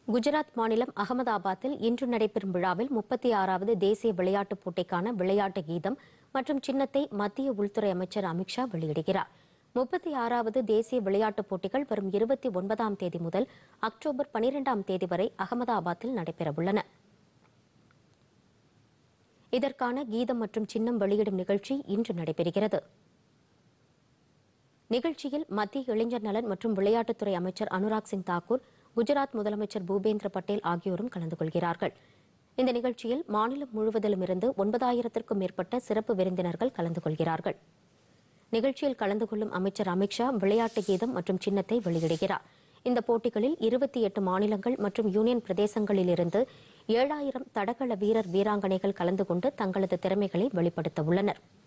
குஜராத் மாநிலம் அகமதாபாத்தில் இன்று நடைபெறும் விழாவில் முப்பத்தி ஆறாவது தேசிய விளையாட்டுப் போட்டிக்கான விளையாட்டு கீதம் மற்றும் சின்னத்தை மத்திய உள்துறை அமைச்சர் அமித்ஷா வெளியிடுகிறார் முப்பத்தி ஆறாவது தேசிய விளையாட்டுப் போட்டிகள் வரும் இருபத்தி ஒன்பதாம் தேதி முதல் அக்டோபர் பனிரெண்டாம் தேதி வரை அகமதாபாத்தில் நடைபெறவுள்ளன இதற்கான கீதம் மற்றும் சின்னம் வெளியிடும் நிகழ்ச்சி இன்று நடைபெறுகிறது நிகழ்ச்சியில் மத்திய இளைஞர் நலன் மற்றும் விளையாட்டுத்துறை அமைச்சர் அனுராக் சிங் தாக்கூர் குஜராத் முதலமைச்சர் பூபேந்திர பட்டேல் ஆகியோரும் கலந்து கொள்கிறார்கள் இந்த நிகழ்ச்சியில் மாநிலம் முழுவதிலும் இருந்து ஒன்பதாயிரத்திற்கும் மேற்பட்ட சிறப்பு விருந்தினர்கள் கலந்து கொள்கிறார்கள் நிகழ்ச்சியில் கலந்து கொள்ளும் அமைச்சர் அமித்ஷா விளையாட்டு கீதம் மற்றும் சின்னத்தை வெளியிடுகிறார் இந்த போட்டிகளில் இருபத்தி எட்டு மாநிலங்கள் மற்றும் யூனியன் பிரதேசங்களில் இருந்து ஏழாயிரம் தடகள வீரர் வீராங்கனைகள் கலந்து கொண்டு தங்களது திறமைகளை வெளிப்படுத்த உள்ளனர்